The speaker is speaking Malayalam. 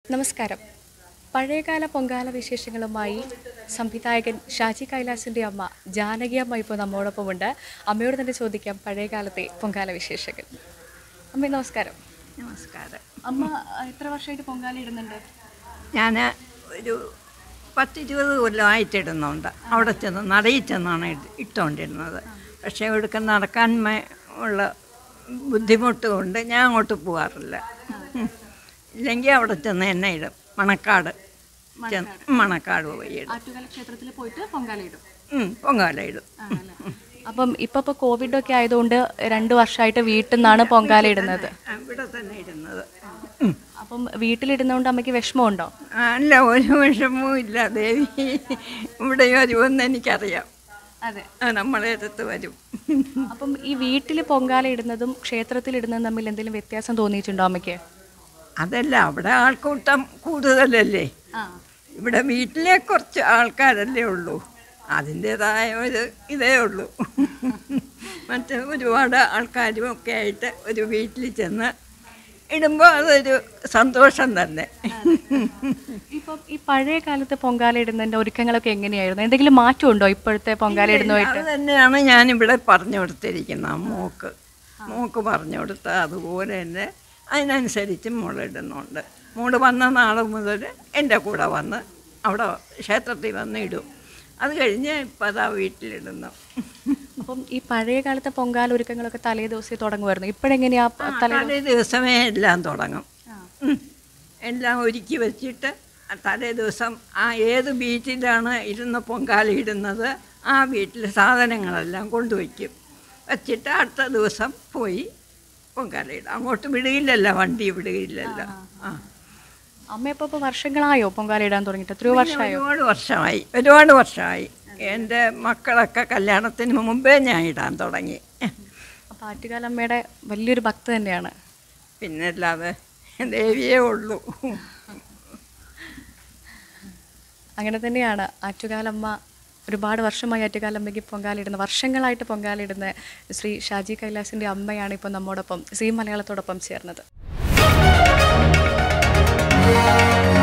നമസ്കാരം പഴയകാല പൊങ്കാല വിശേഷങ്ങളുമായി സംവിധായകൻ ഷാജി കൈലാസിൻ്റെ അമ്മ ജാനകി അമ്മ ഇപ്പോൾ നമ്മോടൊപ്പമുണ്ട് അമ്മയോട് തന്നെ ചോദിക്കാം പഴയകാലത്തെ പൊങ്കാല വിശേഷങ്ങൾ അമ്മ നമസ്കാരം നമസ്കാരം അമ്മ എത്ര വർഷമായിട്ട് പൊങ്കാല ഇടുന്നുണ്ട് ഞാൻ ഒരു പത്തിരുപത് കൊല്ലമായിട്ടിടുന്നുണ്ട് അവിടെ ചെന്ന് നടയിൽ ചെന്നാണ് ഇട്ട് ഇട്ടുകൊണ്ടിരുന്നത് പക്ഷേ ഇവിടേക്ക് നടക്കാൻ മേ- ഉള്ള ബുദ്ധിമുട്ട് കൊണ്ട് ഞാൻ അങ്ങോട്ട് പോകാറില്ല ഇല്ലെങ്കിൽ അവിടെ ചെന്ന് എന്നെ ഇടും മണക്കാട് ചെന്ന് മണക്കാട് പോയി ഇടും ആറ്റുകാല ക്ഷേത്രത്തിൽ പോയിട്ട് പൊങ്കാല ഇടും ഉം, പൊങ്കാല ഇടും അപ്പം ഇപ്പം ഇപ്പോൾ കോവിഡൊക്കെ ആയതുകൊണ്ട് രണ്ട് വർഷമായിട്ട് വീട്ടിൽ നിന്നാണ് പൊങ്കാല ഇടുന്നത് ആ, ഇവിടെ തന്നെ ഇടുന്നത് ഉം. അപ്പം വീട്ടിലിടുന്നതുകൊണ്ട് അമ്മയ്ക്ക് വിഷമമുണ്ടോ ആ, അല്ല ഒരു വിഷമവും ഇല്ല ദേവി ഇവിടെ വരുമെന്ന് എനിക്കറിയാം അതെ ആ, നമ്മളെ അടുത്ത് വരും അപ്പം ഈ വീട്ടിൽ പൊങ്കാല ഇടുന്നതും ക്ഷേത്രത്തിൽ ഇടുന്നതും തമ്മിൽ എന്തെങ്കിലും വ്യത്യാസം തോന്നിയിട്ടുണ്ടോ അമ്മയ്ക്ക് അതല്ല അവിടെ ആൾക്കൂട്ടം കൂടുതലല്ലേ ആ ഇവിടെ വീട്ടിലെ കുറച്ച് ആൾക്കാരല്ലേ ഉള്ളൂ അതിൻ്റെതായ ഒരു ഇതേ ഉള്ളൂ മറ്റ് ഒരുപാട് ആൾക്കാരും ഒക്കെ ആയിട്ട് ഒരു വീട്ടിൽ ചെന്ന് ഇടുമ്പോൾ അതൊരു സന്തോഷം തന്നെ ഇപ്പം ഈ പഴയ കാലത്തെ പൊങ്കാല ഇടുന്നതിന്റെ ഒരുക്കങ്ങളൊക്കെ എങ്ങനെയായിരുന്നു എന്തെങ്കിലും മാറ്റമുണ്ടോ ഇപ്പോഴത്തെ പൊങ്കാല ഇടുന്നതുമായിട്ട് അത് തന്നെയാണ് ഞാനിവിടെ പറഞ്ഞു കൊടുത്തിരിക്കുന്നത് മോക്ക് മോക്ക് പറഞ്ഞു കൊടുത്ത അതുപോലെ തന്നെ അതിനനുസരിച്ച് മോളിടുന്നുണ്ട് മോള് വന്ന നാൾ മുതൽ എൻ്റെ കൂടെ വന്ന് അവിടെ ക്ഷേത്രത്തിൽ വന്ന് ഇടും അത് കഴിഞ്ഞ് ഇപ്പം അതാ വീട്ടിലിടുന്നു അപ്പം ഈ പഴയ കാലത്തെ പൊങ്കാല ഒരുക്കങ്ങളൊക്കെ തലേ ദിവസമേ തുടങ്ങുമായിരുന്നു ഇപ്പോഴെങ്ങനെയാ പ- തലേ തലേ ദിവസമേ എല്ലാം തുടങ്ങും ഉം. എല്ലാം ഒരുക്കി വെച്ചിട്ട് ആ തലേ ദിവസം ആ ഏത് വീട്ടിലാണ് ഇരുന്ന് പൊങ്കാല ഇടുന്നത് ആ വീട്ടിൽ സാധനങ്ങളെല്ലാം കൊണ്ടുവയ്ക്കും വച്ചിട്ട് അടുത്ത ദിവസം പോയി പൊങ്കാല ഇടും അങ്ങോട്ട് വിടുകയില്ലല്ലോ വണ്ടി വിടുകയില്ലല്ലോ ആ അമ്മ ഇപ്പൊ ഇപ്പൊ വർഷങ്ങളായോ പൊങ്കാല ഇടാൻ തുടങ്ങിയിട്ട് എത്രയോ വർഷമായോ ഒരുപാട് വർഷമായി ഒരുപാട് വർഷമായി എൻ്റെ മക്കളൊക്കെ കല്യാണത്തിന് മുമ്പേ ഞാൻ ഇടാൻ തുടങ്ങി അപ്പൊ ആറ്റുകാല അമ്മയുടെ വലിയൊരു ഭക്ത തന്നെയാണ് പിന്നെ അല്ലാതെ ദേവിയേ ഉള്ളൂ അങ്ങനെ തന്നെയാണ് ആറ്റുകാലമ്മ ഒരുപാട് വർഷമായി ആറ്റുകാലമ്മയ്ക്ക് പൊങ്കാലിടുന്ന വർഷങ്ങളായിട്ട് പൊങ്കാലിടുന്ന ശ്രീ ഷാജി കൈലാസിൻ്റെ അമ്മയാണ് ഇപ്പോൾ നമ്മോടൊപ്പം സി മലയാളത്തോടൊപ്പം ചേർന്നത്